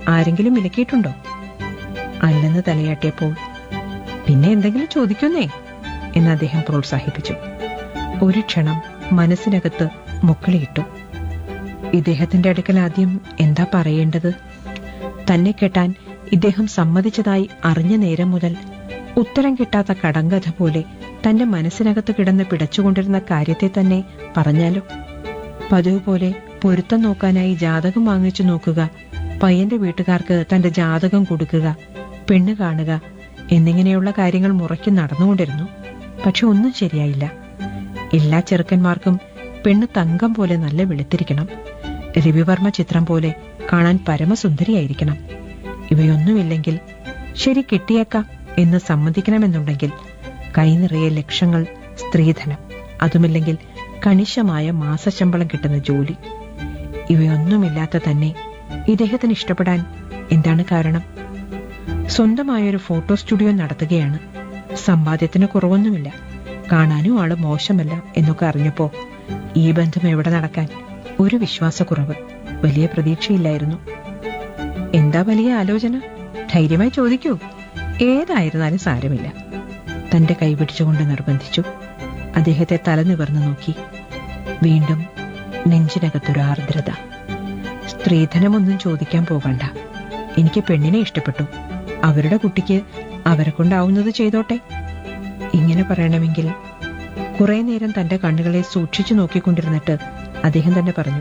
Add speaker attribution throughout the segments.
Speaker 1: ആരെങ്കിലും വിലക്കിയിട്ടുണ്ടോ അല്ലെന്ന് തലയാട്ടിയപ്പോൾ പിന്നെ എന്തെങ്കിലും ചോദിക്കുന്നേ എന്ന് അദ്ദേഹം പ്രോത്സാഹിപ്പിച്ചു ഒരു ക്ഷണം മനസ്സിനകത്ത് മുക്കിളിയിട്ടു ഇദ്ദേഹത്തിന്റെ അടുക്കൽ ആദ്യം എന്താ പറയേണ്ടത് തന്നെ കെട്ടാൻ ഇദ്ദേഹം സമ്മതിച്ചതായി അറിഞ്ഞ നേരം മുതൽ ഉത്തരം കിട്ടാത്ത കടങ്കഥ പോലെ തന്റെ മനസ്സിനകത്ത് കിടന്ന് പിടച്ചുകൊണ്ടിരുന്ന കാര്യത്തെ തന്നെ പറഞ്ഞാലോ പതിവ് പോലെ പൊരുത്തം നോക്കാനായി ജാതകം വാങ്ങിച്ചു നോക്കുക പയ്യന്റെ വീട്ടുകാർക്ക് തന്റെ ജാതകം കൊടുക്കുക പെണ്ണ് കാണുക എന്നിങ്ങനെയുള്ള കാര്യങ്ങൾ മുറയ്ക്ക് നടന്നുകൊണ്ടിരുന്നു പക്ഷെ ഒന്നും ശരിയായില്ല എല്ലാ ചെറുക്കന്മാർക്കും പെണ്ണ് തങ്കം പോലെ നല്ല വെളുത്തിരിക്കണം രവിവർമ്മ ചിത്രം പോലെ കാണാൻ പരമസുന്ദരിയായിരിക്കണം ഇവയൊന്നുമില്ലെങ്കിൽ ശരി കിട്ടിയേക്കാം എന്ന് സമ്മതിക്കണമെന്നുണ്ടെങ്കിൽ കൈനിറയെ ലക്ഷങ്ങൾ സ്ത്രീധനം അതുമില്ലെങ്കിൽ കണിശമായ മാസശമ്പളം കിട്ടുന്ന ജോലി ഇവയൊന്നുമില്ലാത്ത തന്നെ ഇദ്ദേഹത്തിന് ഇഷ്ടപ്പെടാൻ എന്താണ് കാരണം സ്വന്തമായൊരു ഫോട്ടോ സ്റ്റുഡിയോ നടത്തുകയാണ് സമ്പാദ്യത്തിന് കുറവൊന്നുമില്ല കാണാനും ആള് മോശമല്ല എന്നൊക്കെ അറിഞ്ഞപ്പോ ഈ ബന്ധം എവിടെ നടക്കാൻ ഒരു വിശ്വാസക്കുറവ് വലിയ പ്രതീക്ഷയില്ലായിരുന്നു എന്താ വലിയ ആലോചന ധൈര്യമായി ചോദിക്കൂ ഏതായിരുന്നാലും സാരമില്ല തന്റെ കൈ പിടിച്ചുകൊണ്ട് നിർബന്ധിച്ചു അദ്ദേഹത്തെ തല നിവർന്നു നോക്കി വീണ്ടും നെഞ്ചിനകത്തൊരു ആർദ്രത സ്ത്രീധനമൊന്നും ചോദിക്കാൻ പോകണ്ട എനിക്ക് പെണ്ണിനെ ഇഷ്ടപ്പെട്ടു അവരുടെ കുട്ടിക്ക് അവരെ കൊണ്ടാവുന്നത് ചെയ്തോട്ടെ ഇങ്ങനെ പറയണമെങ്കിൽ കുറെ നേരം തന്റെ കണ്ണുകളെ സൂക്ഷിച്ചു നോക്കിക്കൊണ്ടിരുന്നിട്ട് അദ്ദേഹം തന്നെ പറഞ്ഞു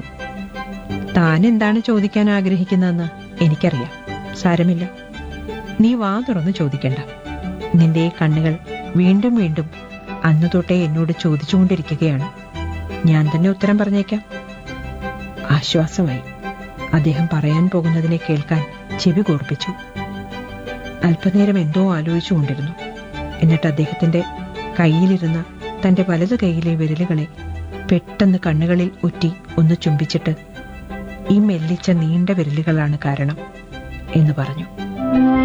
Speaker 1: താൻ എന്താണ് ചോദിക്കാൻ ആഗ്രഹിക്കുന്നതെന്ന് എനിക്കറിയാം സാരമില്ല നീ വാ തുറന്ന് ചോദിക്കണ്ട നിന്റെ ഈ കണ്ണുകൾ വീണ്ടും വീണ്ടും അന്നു തൊട്ടേ എന്നോട് ചോദിച്ചുകൊണ്ടിരിക്കുകയാണ് ഞാൻ തന്നെ ഉത്തരം പറഞ്ഞേക്കാം ആശ്വാസമായി അദ്ദേഹം പറയാൻ പോകുന്നതിനെ കേൾക്കാൻ ചെവി കൂർപ്പിച്ചു അല്പനേരം എന്തോ ആലോചിച്ചുകൊണ്ടിരുന്നു എന്നിട്ട് അദ്ദേഹത്തിന്റെ കയ്യിലിരുന്ന തന്റെ വലതു കൈയിലെ വിരലുകളെ പെട്ടെന്ന് കണ്ണുകളിൽ ഒറ്റി ഒന്ന് ചുംബിച്ചിട്ട് ഈ മെല്ലിച്ച നീണ്ട വിരലുകളാണ് കാരണം എന്ന് പറഞ്ഞു